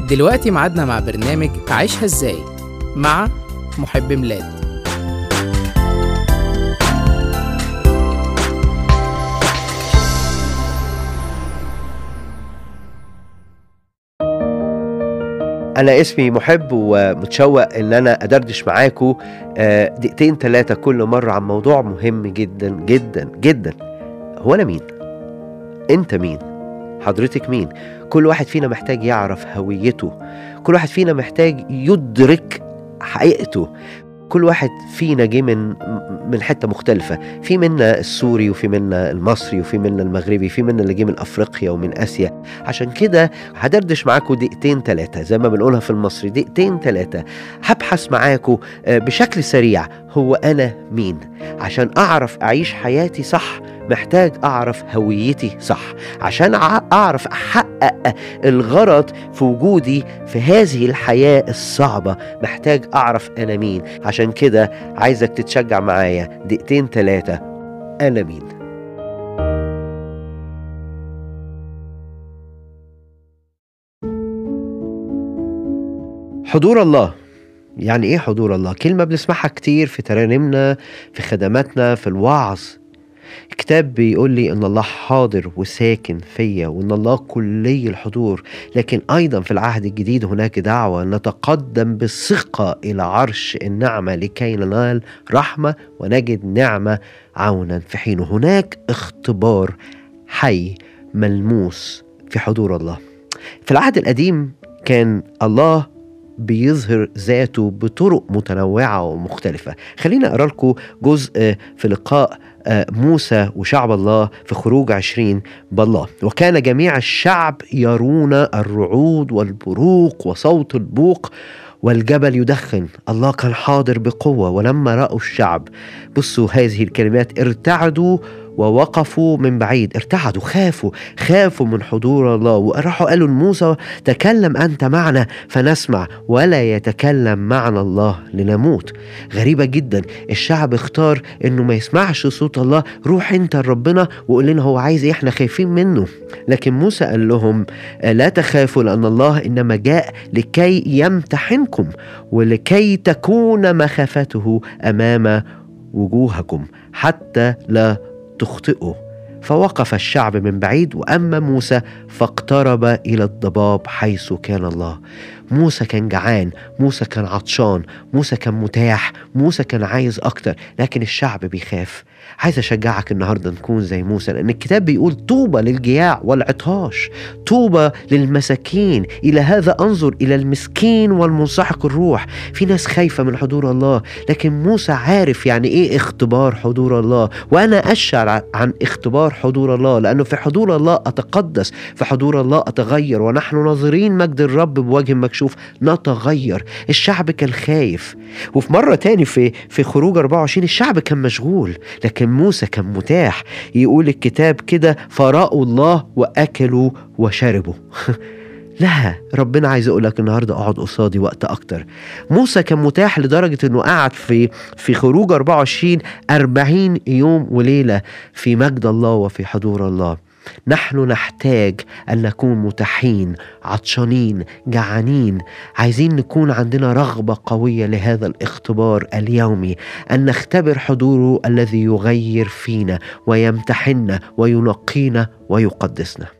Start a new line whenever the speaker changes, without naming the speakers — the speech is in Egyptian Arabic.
دلوقتي ميعادنا مع برنامج عيشها ازاي مع محب ميلاد
أنا اسمي محب ومتشوق إن أنا أدردش معاكم آه، دقيقتين ثلاثة كل مرة عن موضوع مهم جدا جدا جدا هو أنا مين؟ أنت مين؟ حضرتك مين؟ كل واحد فينا محتاج يعرف هويته كل واحد فينا محتاج يدرك حقيقته كل واحد فينا جه من من حته مختلفه في منا السوري وفي منا المصري وفي منا المغربي في منا اللي جه من افريقيا ومن اسيا عشان كده هدردش معاكم دقيقتين ثلاثه زي ما بنقولها في المصري دقيقتين ثلاثه هبحث معاكم آه، بشكل سريع هو انا مين عشان اعرف اعيش حياتي صح محتاج اعرف هويتي صح عشان أع- اعرف احقق الغرض في وجودي في هذه الحياه الصعبه محتاج اعرف انا مين عشان كده عايزك تتشجع معايا دقيقتين ثلاثه انا مين حضور الله يعني ايه حضور الله كلمه بنسمعها كتير في ترانيمنا في خدماتنا في الوعظ الكتاب بيقول لي ان الله حاضر وساكن فيا وان الله كلي الحضور لكن ايضا في العهد الجديد هناك دعوه نتقدم بثقه الى عرش النعمه لكي ننال رحمه ونجد نعمه عونا في حينه هناك اختبار حي ملموس في حضور الله في العهد القديم كان الله بيظهر ذاته بطرق متنوعة ومختلفة خلينا أقرأ لكم جزء في لقاء آه، موسى وشعب الله في خروج عشرين بالله وكان جميع الشعب يرون الرعود والبروق وصوت البوق والجبل يدخن الله كان حاضر بقوة ولما رأوا الشعب بصوا هذه الكلمات ارتعدوا ووقفوا من بعيد ارتعدوا خافوا خافوا من حضور الله وراحوا قالوا لموسى تكلم أنت معنا فنسمع ولا يتكلم معنا الله لنموت غريبة جدا الشعب اختار انه ما يسمعش صوت الله روح انت لربنا وقول لنا هو عايز ايه احنا خايفين منه لكن موسى قال لهم آه، لا تخافوا لان الله انما جاء لكي يمتحنكم ولكي تكون مخافته امام وجوهكم حتى لا تخطئوا فوقف الشعب من بعيد واما موسى فاقترب الى الضباب حيث كان الله موسى كان جعان موسى كان عطشان موسى كان متاح موسى كان عايز اكتر لكن الشعب بيخاف عايز اشجعك النهارده نكون زي موسى لان الكتاب بيقول طوبى للجياع والعطاش طوبى للمساكين الى هذا انظر الى المسكين والمنسحق الروح في ناس خايفه من حضور الله لكن موسى عارف يعني ايه اختبار حضور الله وانا اشعر عن اختبار حضور الله لانه في حضور الله اتقدس في حضور الله اتغير ونحن ناظرين مجد الرب بوجه مكشوف نتغير الشعب كان خايف وفي مره تاني في في خروج 24 الشعب كان مشغول لكن موسى كان متاح يقول الكتاب كده فرأوا الله واكلوا وشربوا لا ربنا عايز اقول لك النهارده اقعد قصادي وقت اكتر موسى كان متاح لدرجه انه قعد في في خروج 24 40 يوم وليله في مجد الله وفي حضور الله نحن نحتاج ان نكون متاحين عطشانين جعانين عايزين نكون عندنا رغبه قويه لهذا الاختبار اليومي ان نختبر حضوره الذي يغير فينا ويمتحننا وينقينا ويقدسنا